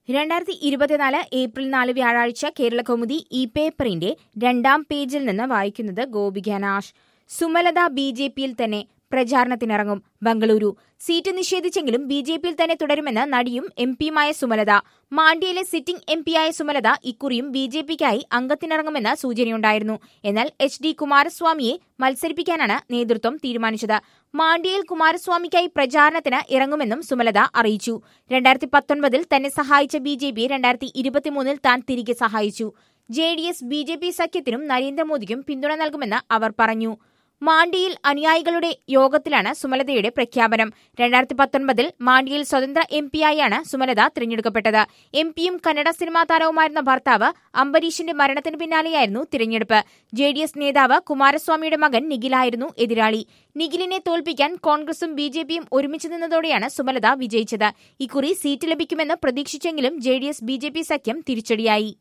രണ്ടായിരത്തി ഇരുപത്തിനാല് ഏപ്രിൽ നാല് വ്യാഴാഴ്ച കേരള കൗമുദി ഈ പേപ്പറിന്റെ രണ്ടാം പേജിൽ നിന്ന് വായിക്കുന്നത് Gopika Nash Sumalatha B J പിയിൽ തന്നെ പ്രചാരണത്തിനിറങ്ങും ബംഗളൂരു സീറ്റ് നിഷേധിച്ചെങ്കിലും ബി ജെ പിയിൽ തന്നെ തുടരുമെന്ന് നടിയും എം പിയുമായ സുമലത മാണ്ഡ്യയിലെ സിറ്റിംഗ് എം പിയായ സുമലത ഇക്കുറിയും ബി ജെ പിക്കായി അംഗത്തിനിറങ്ങുമെന്ന് സൂചനയുണ്ടായിരുന്നു എന്നാൽ എച്ച് ഡി കുമാരസ്വാമിയെ മത്സരിപ്പിക്കാനാണ് നേതൃത്വം തീരുമാനിച്ചത് മാണ്ഡ്യയിൽ കുമാരസ്വാമിക്കായി പ്രചാരണത്തിന് ഇറങ്ങുമെന്നും സുമലത അറിയിച്ചു രണ്ടായിരത്തി പത്തൊൻപതിൽ തന്നെ സഹായിച്ച ബി ജെ പി രണ്ടായിരത്തി ഇരുപത്തിമൂന്നിൽ താൻ തിരികെ സഹായിച്ചു J D S B J P സഖ്യത്തിനും നരേന്ദ്രമോദിക്കും പിന്തുണ നൽകുമെന്ന് അവർ പറഞ്ഞു മാണ്ഡിയിൽ അനുയായികളുടെ യോഗത്തിലാണ് സുമലതയുടെ പ്രഖ്യാപനം രണ്ടായിരത്തി പത്തൊൻപതിൽ മാണ്ഡിയിൽ സ്വതന്ത്ര എം പിയായാണ് സുമലത തിരഞ്ഞെടുക്കപ്പെട്ടത് എം പിയും കന്നഡ സിനിമാ താരവുമായിരുന്ന ഭർത്താവ് അംബരീഷിന്റെ മരണത്തിന് പിന്നാലെയായിരുന്നു തിരഞ്ഞെടുപ്പ് ജെ ഡി എസ് നേതാവ് കുമാരസ്വാമിയുടെ മകൻ നിഖിലായിരുന്നു എതിരാളി നിഖിലിനെ തോൽപ്പിക്കാൻ കോൺഗ്രസും ബി ജെ പിയും ഒരുമിച്ച് നിന്നതോടെയാണ് സുമലത വിജയിച്ചത് ഇക്കുറി സീറ്റ് ലഭിക്കുമെന്ന് പ്രതീക്ഷിച്ചെങ്കിലും J D S B J P സഖ്യം തിരിച്ചടിയായി